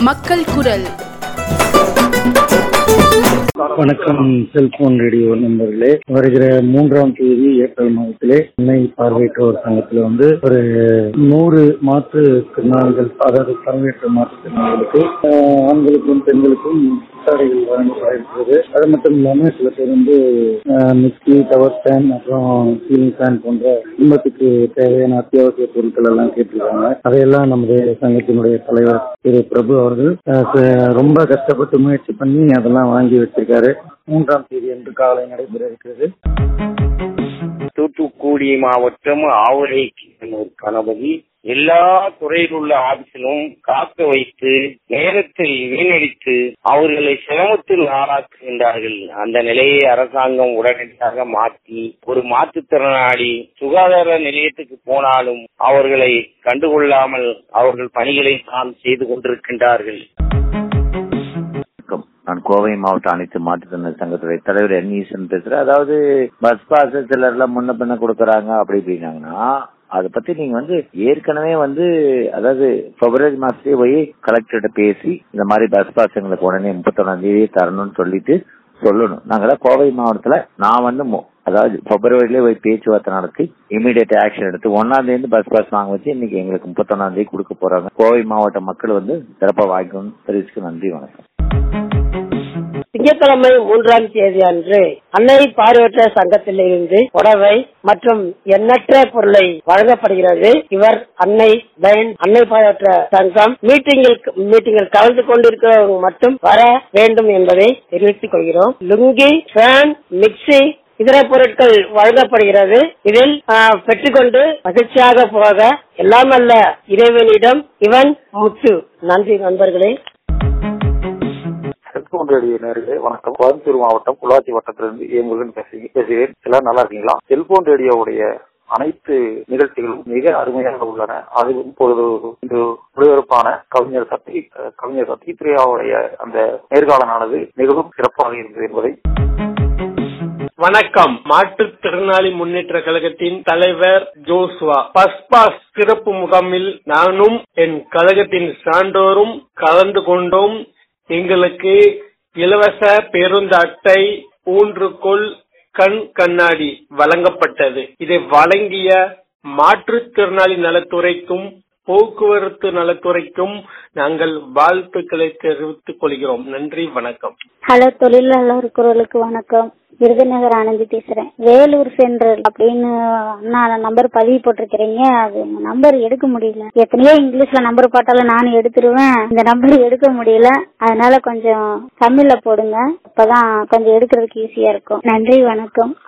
மக்கள் குரல் வணக்கம் செல்போன் ரேடியோ நண்பர்களே வருகிற மூன்றாம் தேதி ஏப்ரல் மாதத்திலே சென்னை பார்வையற்றோர் சங்கத்தில் வந்து ஒரு நூறு மாற்று திறனாளிகள் அதாவது பார்வையற்ற மாற்றுத்திறனாளிகளுக்கு ஆஹ், ஆண்களுக்கும் பெண்களுக்கும் புத்தாடைகள் வழங்கப்பட இருக்கிறது அது மட்டும் இல்லாம சில பேர் வந்து ஆஹ், மிக்சி டவர் ஸ்டாண்ட் அப்புறம் சீலிங் ஃபேன் போன்ற குடும்பத்துக்கு தேவையான அத்தியாவசிய பொருட்கள் எல்லாம் கேட்டிருக்காங்க அதையெல்லாம் நமது சங்கத்தினுடைய தலைவர் திரு பிரபு அவர்கள் ஆஹ், ச- ரொம்ப கஷ்டப்பட்டு முயற்சி பண்ணி அதெல்லாம் வாங்கி வச்சிருக்காரு மூன்றாம் தேதி அன்று காலை நடைபெற இருக்கிறது தூத்துக்குடி மாவட்டம் ஆவுரை ஒரு கணபதி எல்லா துறையில் உள்ள ஆபீஸிலும் காக்க வைத்து நேரத்தை வீணடித்து அவர்களை சிரமத்தில் ஆளாக்குகின்றார்கள் அந்த நிலையை அரசாங்கம் உடனடியாக மாற்றி ஒரு மாற்றுத்திறனாளி சுகாதார நிலையத்துக்கு போனாலும் அவர்களை கண்டுகொள்ளாமல் அவர்கள் பணிகளை தான் செய்து கொண்டிருக்கின்றார்கள் வணக்கம் நான் கோவை மாவட்ட அனைத்து மாற்றுத்திறனாளி சங்கத்துடைய தலைவர் என் ஈசன் பேசுறேன் அதாவது பஸ் பாஸ் சிலர் எல்லாம் முன்ன பின்ன கொடுக்கறாங்க அப்படி இப்படின்னாங்கன்னா அதை பத்தி நீங்க வந்து ஏற்கனவே வந்து அதாவது பிப்ரவரி மாசத்துலயே போய் கலெக்டர்கிட்ட பேசி இந்த மாதிரி பஸ் பாஸ் எங்களுக்கு உடனே முப்பத்தொன்னாம் தேதி தரணும்னு சொல்லிட்டு சொல்லணும் நாங்களாம் கோவை மாவட்டத்துல நான் வந்து மு- அதாவது பிப்ரவரியிலே போய் பேச்சுவார்த்தை நடத்தி இமீடியட் ஆக்ஷன் எடுத்து ஒன்னாம் தேதி பஸ் பாஸ் வாங்க வச்சு இன்னைக்கு எங்களுக்கு முப்பத்தொன்னாம் தேதி கொடுக்க போறாங்க கோவை மாவட்ட மக்கள் வந்து சிறப்பா வாங்கிக்கணும் தெரிவிச்சுக்க நன்றி வணக்கம் திங்கட்கிழமை மூன்றாம் தேதி அன்று அன்னை பார்வையற்ற சங்கத்திலிருந்து புடவை மற்றும் எண்ணற்ற பொருளை வழங்கப்படுகிறது இவர் அன்னை பயன் அன்னை பார்வையற்ற சங்கம் மீட்டிங்கில் மீட்டிங்கில் கலந்து கொண்டிருக்கிறவங்க மட்டும் வர வேண்டும் என்பதை தெரிவித்துக் கொள்கிறோம் லுங்கி ஃபேன் மிக்சி இதர பொருட்கள் வழங்கப்படுகிறது இதில் ஆ, பெற்றுக்கொண்டு மகிழ்ச்சியாக போக எல்லாம் அல்ல இறைவனிடம் இவன் முத்து நன்றி நண்பர்களே செல்போன் ரேடியோ நேர்களே வணக்கம் கோயம்புத்தூர் மாவட்டம் பொள்ளாச்சி வட்டத்திலிருந்து ஏ முருகன் பேசுகிறேன் பேசுகிறேன் எல்லாம் நல்லா இருக்கீங்களா செல்போன் ரேடியோவுடைய அனைத்து நிகழ்ச்சிகளும் மிக அருமையாக உள்ளன அது இப்பொழுது இன்று ஒளிபரப்பான கவிஞர் சக்தி அஹ், கவிஞர் சத்யபிரியாவுடைய அந்த நேர்காணலானது மிகவும் சிறப்பாக இருந்தது என்பதை வணக்கம் மாற்றுத்திறனாளி முன்னேற்ற கழகத்தின் தலைவர் ஜோஸ்வா பஸ் பாஸ் சிறப்பு முகாமில் நானும் என் கழகத்தின் சான்றோரும் கலந்து கொண்டோம் எங்களுக்கு இலவச பேருந்து அட்டை ஊன்றுகோல் கண் கண்ணாடி வழங்கப்பட்டது இதை வழங்கிய மாற்றுத்திறனாளி நலத்துறைக்கும் போக்குவரத்து நலத்துறைக்கும் நாங்கள் வாழ்த்துக்களை தெரிவித்துக் கொள்கிறோம் நன்றி வணக்கம் ஹலோ தொழிலாளர் குரலுக்கு வணக்கம் விருதுநகர் ஆனந்தி பேசுறேன் வேலூர் சென்ட்ரல் அப்படின்னு நான் நம்பர் பதிவு போட்டிருக்கிறீங்க அது நம்பர் எடுக்க முடியல எத்தனையோ இங்கிலீஷ்ல நம்பர் போட்டாலும் நானும் எடுத்துருவேன் இந்த நம்பர் எடுக்க முடியல அதனால கொஞ்சம் தமிழ்ல போடுங்க அப்பதான் கொஞ்சம் எடுக்கிறதுக்கு ஈஸியா இருக்கும் நன்றி வணக்கம்